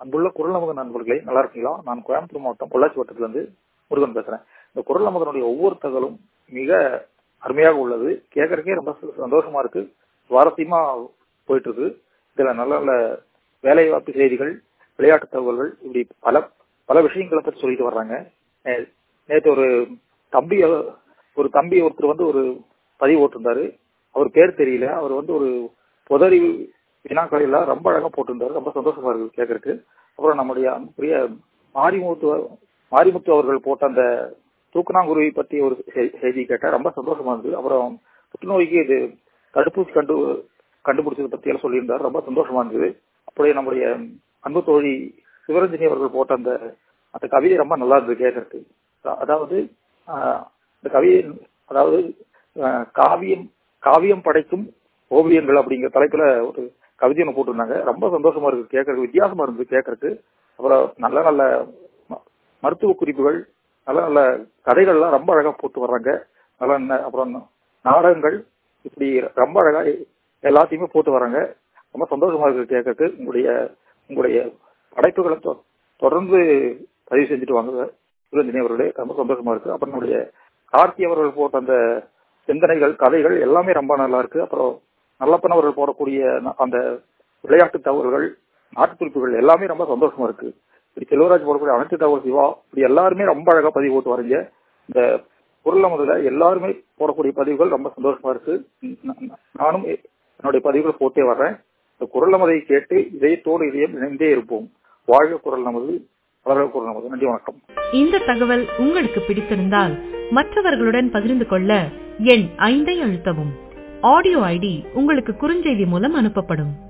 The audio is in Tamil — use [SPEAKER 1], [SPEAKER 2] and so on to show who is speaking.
[SPEAKER 1] அன்புள்ள குரல் நமது நண்பர்களே நல்லா இருக்கீங்களா நான் கோயம்புத்தூர் மாவட்டம் பொள்ளாச்சி வட்டத்துல இருந்து முருகன் பேசுறேன் இந்த குரல் நமதனுடைய ஒவ்வொரு தகவலும் மிக அருமையாக உள்ளது கேட்கறதுக்கே ரொம்ப சந்தோஷமா இருக்கு சுவாரஸ்யமா போயிட்டு இருக்கு இதுல நல்ல நல்ல வேலை வாய்ப்பு செய்திகள் விளையாட்டு தகவல்கள் இப்படி பல பல விஷயங்களை பற்றி சொல்லிட்டு வர்றாங்க நே- நேத்து ஒரு தம்பி ஒரு தம்பி ஒருத்தர் வந்து ஒரு பதிவு போட்டிருந்தாரு அவர் பேர் தெரியல அவர் வந்து ஒரு புதறி வினாக்கள் எல்லாம் ரொம்ப அழகா போட்டிருந்தாரு ரொம்ப சந்தோஷமா இருக்கு கேட்கறதுக்கு அப்புறம் நம்முடைய அன்புக்குரிய மாரிமுத்து மாரிமுத்து அவர்கள் போட்ட அந்த தூக்கணாங்குருவி பத்தி ஒரு செய்- செய்தி கேட்டேன் ரொம்ப சந்தோஷமா இருந்தது அப்புறம் புற்றுநோய்க்கு இது தடுப்பூசி கண்டு கண்டுபிடிச்சதை பத்தி எல்லாம் சொல்லியிருந்தாரு ரொம்ப சந்தோஷமா இருந்தது அப்படியே நம்முடைய அன்பு தோழி சிவரஞ்சனி அவர்கள் போட்ட அந்த அந்த கவிதை ரொம்ப நல்லா இருந்தது கேட்கறதுக்கு அ- அதாவது ஆஹ், இந்த கவிதை அதாவது ஆஹ், காவியம் காவியம் படைக்கும் ஓவியங்கள் அப்படிங்கிற தலைப்புல ஒரு கவிதை ஒன்று போட்டிருந்தாங்க ரொம்ப சந்தோஷமா இருக்கு கேட்கறதுக்கு வித்தியாசமா இருந்தது கேட்கறதுக்கு அப்புறம் நல்ல நல்ல ம- மருத்துவ குறிப்புகள் நல்ல நல்ல கதைகள்லாம் ரொம்ப அழகா போட்டு வர்றாங்க நல்ல ந- அப்புறம் நாடகங்கள் இப்படி ரொம்ப அழகா எல்லாத்தையுமே போட்டு வர்றாங்க ரொம்ப சந்தோஷமா இருக்கு கேட்கறதுக்கு உங்களுடைய உங்களுடைய படைப்புகளை தொ- தொடர்ந்து பதிவு செஞ்சுட்டு வாங்க சிவரஞ்சனி அவர்களே ரொம்ப சந்தோஷமா இருக்கு அப்புறம் நம்முடைய கார்த்தி அவர்கள் போட்ட அந்த சிந்தனைகள் கதைகள் எல்லாமே ரொம்ப நல்லா இருக்கு அப்புறம் நல்லப்பன் அவர்கள் போடக்கூடிய ந- அந்த விளையாட்டு தகவல்கள் நாட்டு குறிப்புகள் எல்லாமே ரொம்ப சந்தோஷமா இருக்கு இப்படி செல்வராஜ் போடக்கூடிய அனைத்து தகவல் சிவா இப்படி எல்லாருமே ரொம்ப அழகா பதிவு போட்டு வரீங்க இந்த பொருள் முதல்ல எல்லாருமே போடக்கூடிய பதிவுகள் ரொம்ப சந்தோஷமா இருக்கு ந- ந- நானும் எ- என்னுடைய பதிவுகள் போட்டே வர்றேன் இந்த குரல் நமதை கேட்டு இதயத்தோடு இதயம் இணைந்தே இருப்போம் வாழ்க குரல் நமது வளர்க குரல் நமது நன்றி வணக்கம்
[SPEAKER 2] இந்த தகவல் உங்களுக்கு பிடித்திருந்தால் மற்றவர்களுடன் பகிர்ந்து கொள்ள எண் ஐந்தை அழுத்தவும் ஆடியோ ஐடி உங்களுக்கு குறுஞ்செய்தி மூலம் அனுப்பப்படும்